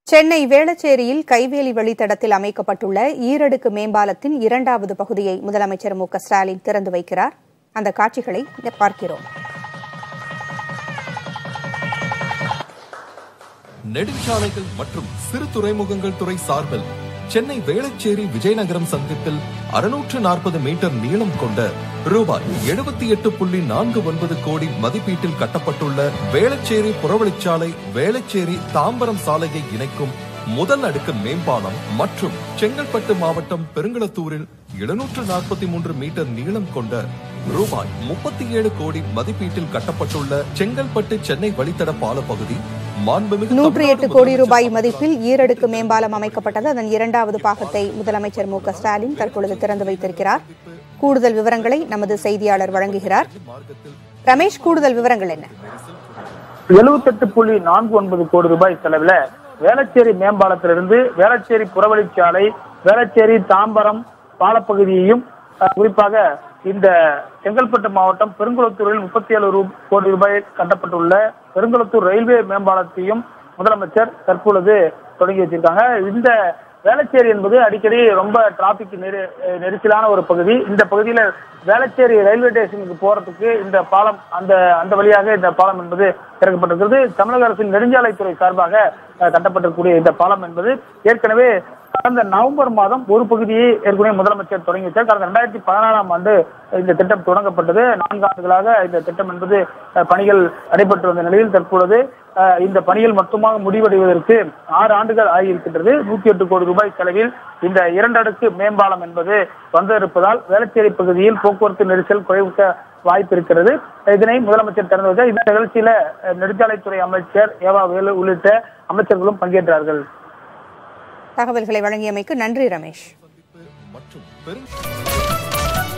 சென்னை வேளச்சேரியில் கைவேலி வழித்தடத்தில் அமைக்கப்பட்டுள்ள ஈரடுக்கு மேம்பாலத்தின் இரண்டாவது பகுதியை முதலமைச்சர் மு க ஸ்டாலின் திறந்து வைக்கிறார் அந்த காட்சிகளை பார்க்கிறோம் நெடுஞ்சாலைகள் மற்றும் சிறு துறைமுகங்கள் துறை சார்பில் சென்னை வேளச்சேரி விஜயநகரம் சந்திப்பில் அறுநூற்று நாற்பது மீட்டர் நீளம் கொண்ட ரூபாய் எழுபத்தி எட்டு புள்ளி நான்கு ஒன்பது கோடி மதிப்பீட்டில் கட்டப்பட்டுள்ள வேளச்சேரி புறவழிச்சாலை வேளச்சேரி தாம்பரம் சாலையை இணைக்கும் முதல் அடுக்கு மேம்பாலம் மற்றும் செங்கல்பட்டு மாவட்டம் பெருங்களத்தூரில் எழுநூற்று நாற்பத்தி மூன்று மீட்டர் நீளம் கொண்ட ரூபாய் முப்பத்தி ஏழு கோடி மதிப்பீட்டில் கட்டப்பட்டுள்ள செங்கல்பட்டு சென்னை வழித்தட பால பகுதி மாண்புமிகு நூற்றி எட்டு தமிழ்நாடு கோடி முதலமைச்சர் ரூபாய் மதிப்பில் ஈரடுக்கு மேம்பாலம் அமைக்கப்பட்டது அதன் இரண்டாவது பாகத்தை முதலமைச்சர் மு க ஸ்டாலின் தற்பொழுது திறந்து வைத்திருக்கிறார் கூடுதல் விவரங்களை நமது செய்தியாளர் வழங்குகிறார் ரமேஷ் கூடுதல் விவரங்கள் என்ன எழுபத்தெட்டு புள்ளி நான்கு ஒன்பது கோடி ரூபாய் செலவுல வேளச்சேரி மேம்பாலத்திலிருந்து வேளச்சேரி புறவழிச்சாலை வேளச்சேரி தாம்பரம் பாலப்பகுதியையும் அஹ், குறிப்பாக இந்த செங்கல்பட்டு மாவட்டம் பெருங்குளத்தூரில் முப்பத்தி ஏழு ரூ- கோடி ரூபாய் கட்டப்பட்டுள்ள பெருங்குளத்தூர் ரயில்வே மேம்பாலத்தையும் முதலமைச்சர் தற்பொழுது தொடங்கி வச்சிருக்காங்க இந்த வேளச்சேரி என்பது அடிக்கடி ரொம்ப டிராபிக் நெரு அஹ் நெரிசலான ஒரு பகுதி இந்த பகுதியில வேளச்சேரி ரயில்வே ஸ்டேஷனுக்கு போறதுக்கு இந்த பாலம் அந்த அந்த வழியாக இந்த பாலம் என்பது திறக்கப்பட்டிருக்கிறது தமிழக அரசின் நெடுஞ்சாலைத்துறை சார்பாக அஹ், கட்டப்பட்டிருக்கக்கூடிய இந்த பாலம் என்பது ஏற்கனவே கடந்த நவம்பர் மாதம் ஒரு பகுதியை ஏற்கனவே முதலமைச்சர் தொடங்கி வச்சார் கடந்த ரெண்டாயிரத்தி பதினாறாம் ஆண்டு இந்த திட்டம் தொடங்கப்பட்டது நான்கு ஆண்டுகளாக இந்த திட்டம் என்பது அஹ், பணிகள் நடைபெற்று வந்த நிலையில் தற்பொழுது அஹ், இந்த பணிகள் மொத்தமாக முடிவடைவதற்கு ஆறு ஆண்டுகள் ஆகியிருக்கின்றது நூத்தி எட்டு கோடி ரூபாய் செலவில் இந்த இரண்டு அடுக்கு மேம்பாலம் என்பது வந்து இருப்பதால் வேளச்சேரி பகுதியில் போக்குவரத்து நெரிசல் குறைவுக்க வாய்ப்பு இருக்கிறது இதனை முதலமைச்சர் திறந்து வைத்தார் இந்த நிகழ்ச்சியில அஹ், நெடுஞ்சாலைத்துறை அமைச்சர் ஏவா வேலு உள்ளிட்ட அமைச்சர்களும் பங்கேற்றார்கள் தகவல்களை வழங்கியமைக்கு நன்றி ரமேஷ் மற்றும் பெரும்